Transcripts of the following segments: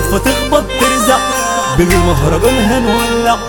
صدفة تخبط ترزع بالمهرجان هنولع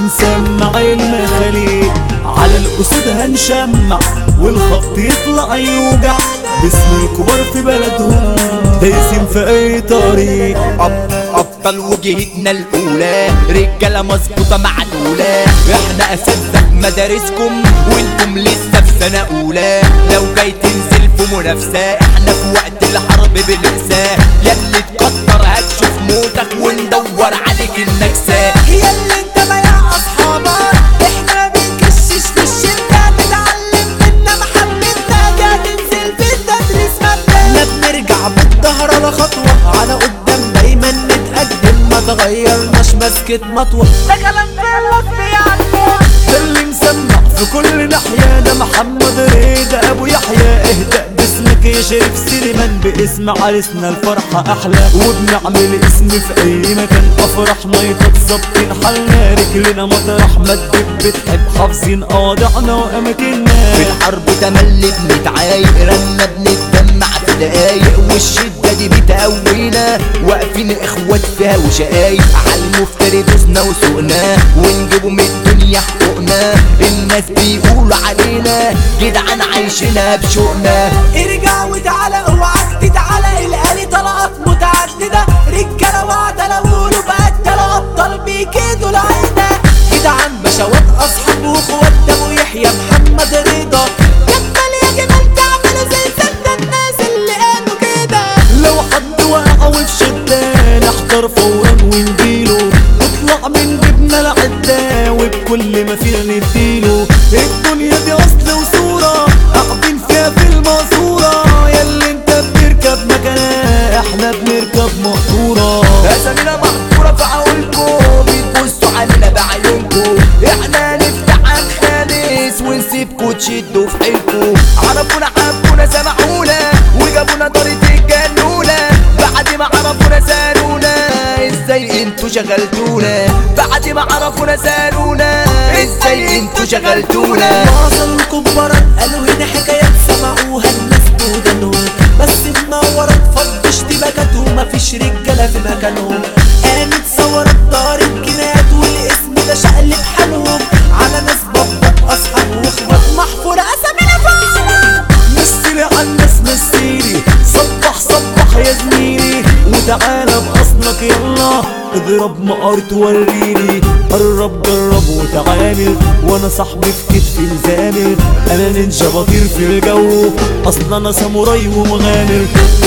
ونسمع المخاليق على الأسود هنشمع والخط يطلع يوجع باسم الكبار في بلدهم دايسين في أي طريق أب- ابطال وجهتنا الاولى رجاله مظبوطه معلوله احنا اساتذه في مدارسكم وانتم لسه في سنه اولى لو جاي تنزل في منافسه احنا في وقت الحرب بالمأساة ياللي تكتر هتشوف موتك وندور عليك النكسه هي اللي انت ما يا اصحابك احنا ما بنكشش في الشركة تتعلم منا محبتنا دي هتنزل في التدريس مبدأ لا بنرجع بالظهر على خطوة على قدام دايما نتقدم ما تغيرناش مسكة مطوة ده كلام في بيعلم ده اللي مسمع في كل ناحية ده محمد رضا أبو يحيى اهدأ باسمك يا شريف سليمان باسم عريسنا الفرحة أحلى وبنعمل اسم في أي مكان أفرحنا يتظبطين حالنا رجلنا مطرح ما تدب بتحب حافظين أواضعنا وأماكننا في الحرب تملي بنتعايق رنا بنتدمع في دقايق والشدة دي بتقوينا واقفين اخوات فيها وشقايق على المفتري دوسنا وسوقنا ونجيبوا من الدنيا حقوقنا الناس بيقولوا علينا جدعان عايشينها بشوقنا ارجع وتعالى اوعك تتعالى الالي طلقات متعدده رجاله وعدله وقولوا بقتله ابطال بيكيدوا العيده جدعان بشوات اصحاب واخوات ده ابو يحيى محمد رضا جبل يا جمال تعملوا زي سد الناس اللي قالوا كده لو حد وقع وفي شدة نحضر فورا ونجيله نطلع من جبنا العدة وبكل ما فينا نديله الدنيا دي أصل وصورة قاعدين فيها في الماسورة ياللي انت بتركب مكانها احنا بنركب مقطورة اسامينا محفورة في عقولكم بتبصوا علينا بعيونكم احنا نفتح عن خالص ونسيبكوا تشدوا في حيلكم عرفونا حبونا سمعونا وجابونا طريقة الجنونة بعد ما عرفونا سالونا ازاي انتوا شغلتونا بعد ما عرفونا سالونا ازاي انتوا شغلتونا معظم الكبارات قالوا هنا حكايات سمعوها الناس ودنوا بس منورة فض اشتباكات ومفيش رجالة في مكانهم قامت ثورة دار الجنات والاسم ده شقلب حالهم على ناس بابا اصحاب واخوات محفورة اسامينا فعلا مثلي على الناس مثيلي صبح صبح يا زميلي وتعالى بأصلك يلا اضرب مقار توريني قرب جرب وتعامل وانا صاحبي في كتفي الزامل انا نينجا بطير في الجو اصلا انا ساموراي ومغامر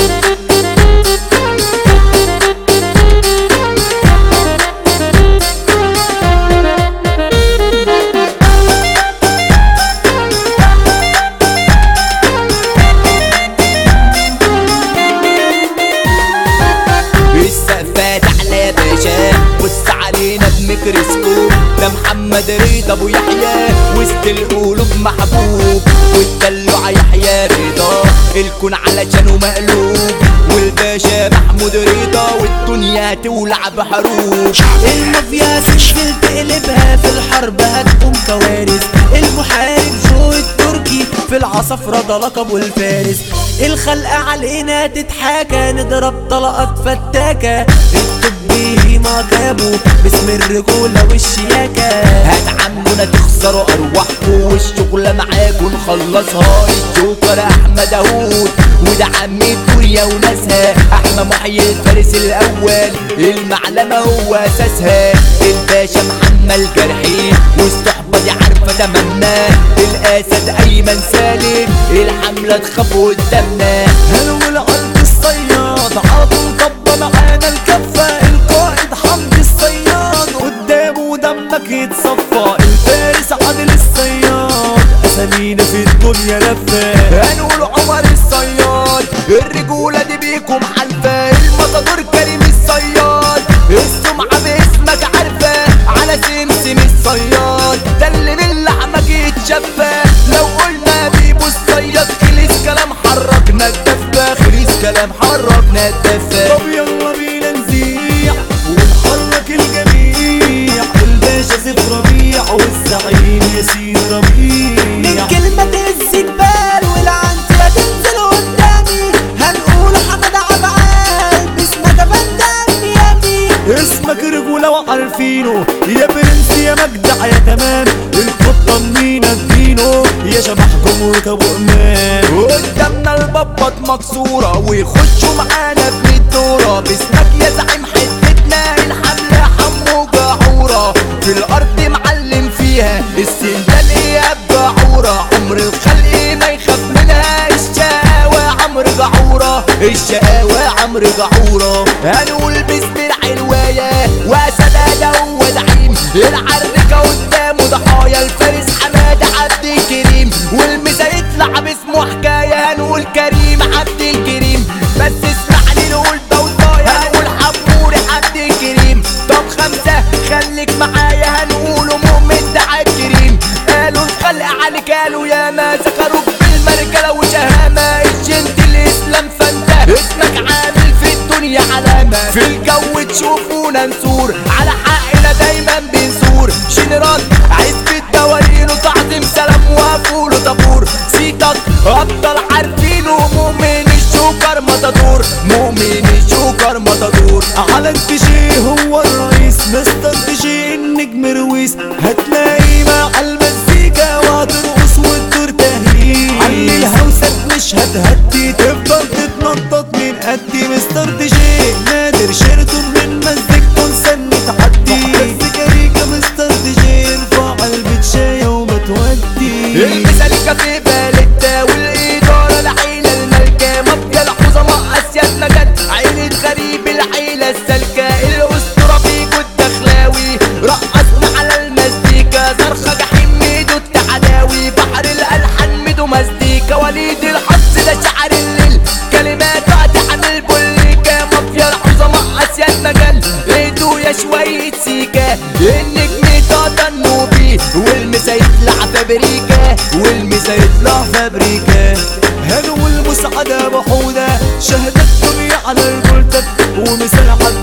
السقفات على يا باشا بص علينا بميكروسكوب ده محمد رضا ابو يحيى وسط القلوب محبوب والدلوع يحيى رضا الكون علشانه مقلوب والباشا محمود رضا والدنيا تولع بحروب المافيا سجل تقلبها في الحرب هتقوم كوارث المحارب جو التركي في العصفرة ده لقبه الفارس الخلق علينا تتحاكى نضرب طلقات فتاكة الطب ما جابوا باسم الرجولة والشياكة هتعاملونا تخسروا ارواحكم والشغلة معاكم نخلصها الجوكر احمد داوود وده عمي دنيا وناسها احمد محيي الفارس الاول المعلمة هو اساسها الباشا محمد الجرحي والصحبة دي عارفة تمامنا الاسد ايمن سالم الحملة تخاف قدامنا هنقول قلب الصياد عاطل طب معانا الكفة القائد حمد الصياد قدامه دمك يتصفى الفارس عادل الصياد اسامينا في الدنيا لفة هنقول عمر الصياد الرجولة دي بيكم حلفة المطادور كريم الصياد السمعة باسمك عارفة على سمسم الصياد ده اللي من لحمك يتشفى لو قلنا بيبو الصياد خليص كلام حركنا الدفة خليص كلام حركنا الدفة طب يلا بينا نزيع ونحرك الجميع الباشا سيف ربيع والزعيم ياسين ربيع من كلمة تهز جبال والعنترة تنزل قدامي هنقول حمد عبعال باسمك فندم يا تظبط مكسورة ويخشوا معانا في الدورة باسمك يا زعيم حتتنا الحملة حمو جعورة في الأرض معلم فيها السندال إياب جعورة عمر الخلق ما يخاف منها الشقاوة عمرو جعورة الشقاوة عمرو جعورة هنقول باسم العلواية وأسد ده هو زعيم العركة قدامه ضحايا الفارس حمادة عبد الكريم والمسا يطلع باسمه حكاية هنقول كريم عبد الكريم بس اسمعني نقول ضوضايا هنقول حموري عبد الكريم طب خمسة خليك معايا هنقوله مؤمن ده عالكريم قالوا الخلق عليك قالوا يا ما ذكروك بالمركلة وشهامة الجنت الإسلام فانت اسمك عامل في الدنيا علامة في الجو تشوفونا نسور على حقنا دايما بنسور جنرال عزب الدوالين وتعظيم سلام وقفوله طابور سيتك افضل عارفينه مؤمن الجوكر متدور مؤمن الجوكر متدور على التشي هو الرئيس مستر تشي النجم رويس هتلاقي مع المزيكا وهترقص وتدور تهليل علي الهوسك مش هتهدي تفضل تتنطط من قدي مستر تشي نادر شيرتون من مزيكته نسن تعدي كاريكا مستر تشي ارفع البتشاية وما تودي المثاليكا في بالتا والإدارة العيلة الملكة مافيا العظماء أسياد مجد عيلة غريب العيلة السالكة الأسطورة بيجو الدخلاوي رقصنا على المزيكا زرخة جحيم ميدو التعداوي بحر الألحان ميدو مزيكا وليد الحظ ده شعر الليل كلمات وقت عامل بوليكا مافيا العظماء أسياد مجد ايدو يا شوية سيكا النجم طاطا النوبي والمسا يطلع فابريكا والمسا يطلع فابريكا هنو المسعدة بحودة شهدت الدنيا على الجلدة ومثال عبد